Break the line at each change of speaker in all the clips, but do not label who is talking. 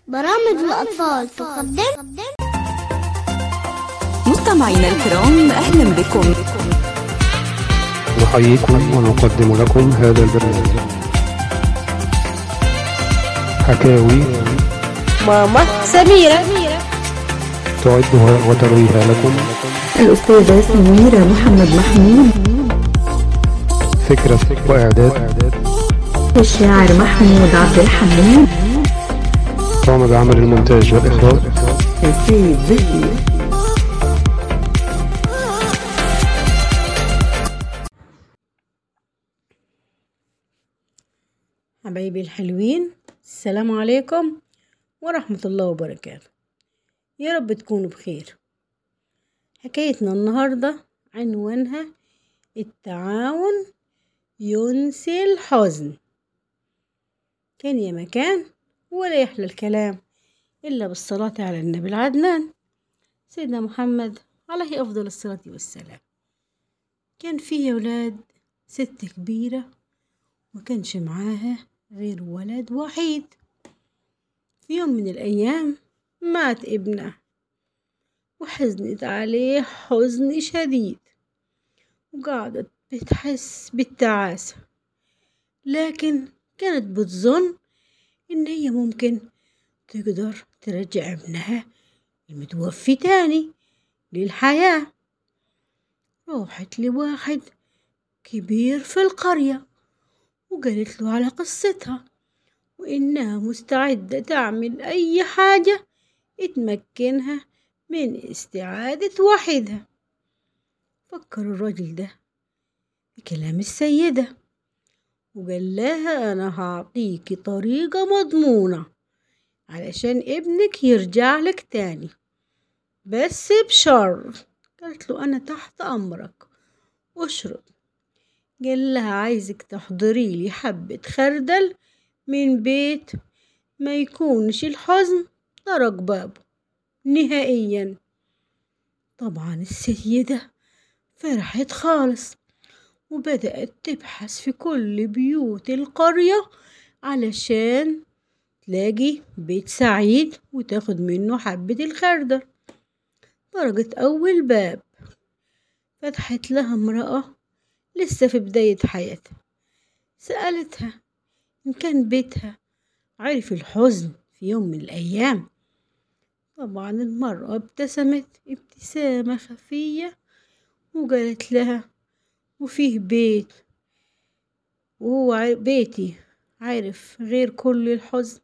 برامج الأطفال تقدم
مستمعينا الكرام أهلا بكم
نحييكم ونقدم لكم هذا البرنامج حكاوي
ماما سميرة
تعدها وترويها لكم
الأستاذة سميرة محمد محمود
فكرة وإعداد
الشاعر محمود عبد الحميد
قام بعمل المونتاج والإخراج
سيد زكي
حبايبي الحلوين السلام عليكم ورحمة الله وبركاته يا رب تكونوا بخير حكايتنا النهاردة عنوانها التعاون ينسي الحزن كان يا مكان ولا يحلى الكلام إلا بالصلاة على النبي العدنان سيدنا محمد عليه أفضل الصلاة والسلام كان فيه يا ولاد ست كبيرة وكانش معاها غير ولد وحيد في يوم من الأيام مات ابنه وحزنت عليه حزن شديد وقعدت بتحس بالتعاسة لكن كانت بتظن إن هي ممكن تقدر ترجع ابنها المتوفي تاني للحياة روحت لواحد كبير في القرية وقالت له على قصتها وإنها مستعدة تعمل أي حاجة تمكنها من استعادة وحيدها فكر الرجل ده بكلام السيدة وقال لها أنا هعطيكي طريقة مضمونة علشان ابنك يرجع لك تاني بس بشرط قالت له أنا تحت أمرك واشرب قال لها عايزك تحضري لي حبة خردل من بيت ما يكونش الحزن طرق بابه نهائيا طبعا السيدة فرحت خالص وبدأت تبحث في كل بيوت القرية علشان تلاقي بيت سعيد وتاخد منه حبة الخردل طرقت أول باب فتحت لها امرأة لسه في بداية حياتها سألتها إن كان بيتها عرف الحزن في يوم من الأيام طبعا المرأة ابتسمت ابتسامة خفية وقالت لها وفيه بيت وهو ع- بيتي عارف غير كل الحزن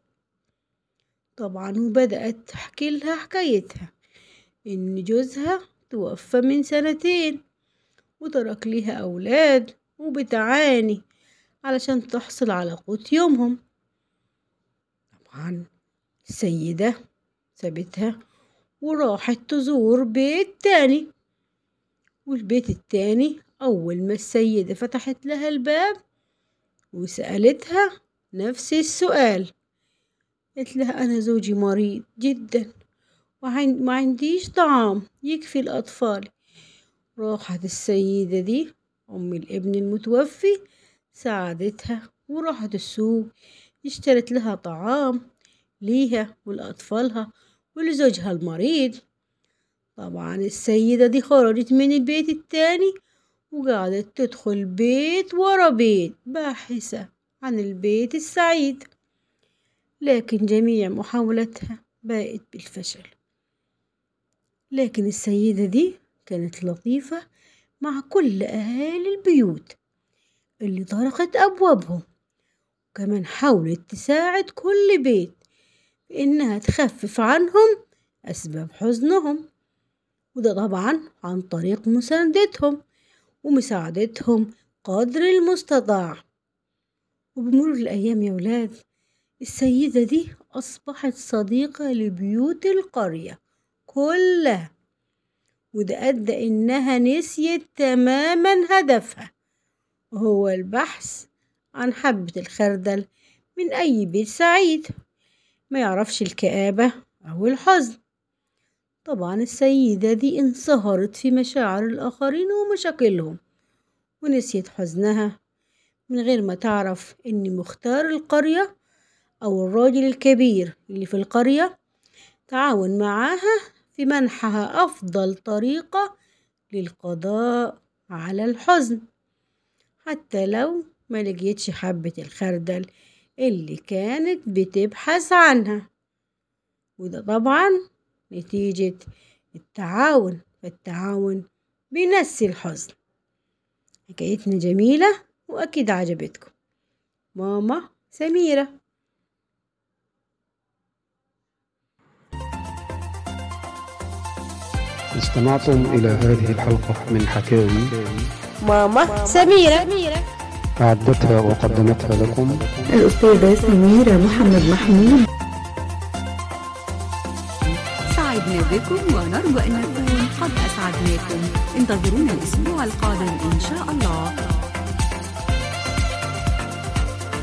طبعا وبدأت تحكي لها حكايتها إن جوزها توفى من سنتين وترك ليها أولاد وبتعاني علشان تحصل على قوت يومهم طبعا السيدة سابتها وراحت تزور بيت تاني والبيت التاني أول ما السيدة فتحت لها الباب وسألتها نفس السؤال قالت لها أنا زوجي مريض جدا وما عنديش طعام يكفي الأطفال راحت السيدة دي أم الابن المتوفي ساعدتها وراحت السوق اشترت لها طعام ليها ولأطفالها ولزوجها المريض طبعا السيدة دي خرجت من البيت التاني وقعدت تدخل بيت ورا بيت باحثة عن البيت السعيد لكن جميع محاولتها باءت بالفشل لكن السيدة دي كانت لطيفة مع كل أهالي البيوت اللي طرقت أبوابهم وكمان حاولت تساعد كل بيت بإنها تخفف عنهم أسباب حزنهم وده طبعا عن طريق مساندتهم ومساعدتهم قدر المستطاع وبمرور الأيام يا ولاد السيدة دي أصبحت صديقة لبيوت القرية كلها وده أدى إنها نسيت تماما هدفها وهو البحث عن حبة الخردل من أي بيت سعيد ما يعرفش الكآبة أو الحزن طبعا السيدة دي انصهرت في مشاعر الآخرين ومشاكلهم ونسيت حزنها من غير ما تعرف إن مختار القرية أو الراجل الكبير اللي في القرية تعاون معاها في منحها أفضل طريقة للقضاء على الحزن حتى لو ما لقيتش حبة الخردل اللي كانت بتبحث عنها وده طبعا نتيجة التعاون فالتعاون بينسي الحزن حكايتنا جميلة وأكيد عجبتكم ماما سميرة
استمعتم إلى هذه الحلقة من حكاوي
ماما سميرة
أعدتها وقدمتها لكم
الأستاذة سميرة محمد محمود
سعدنا بكم ونرجو أن نكون قد أسعدناكم انتظرونا الأسبوع القادم إن شاء الله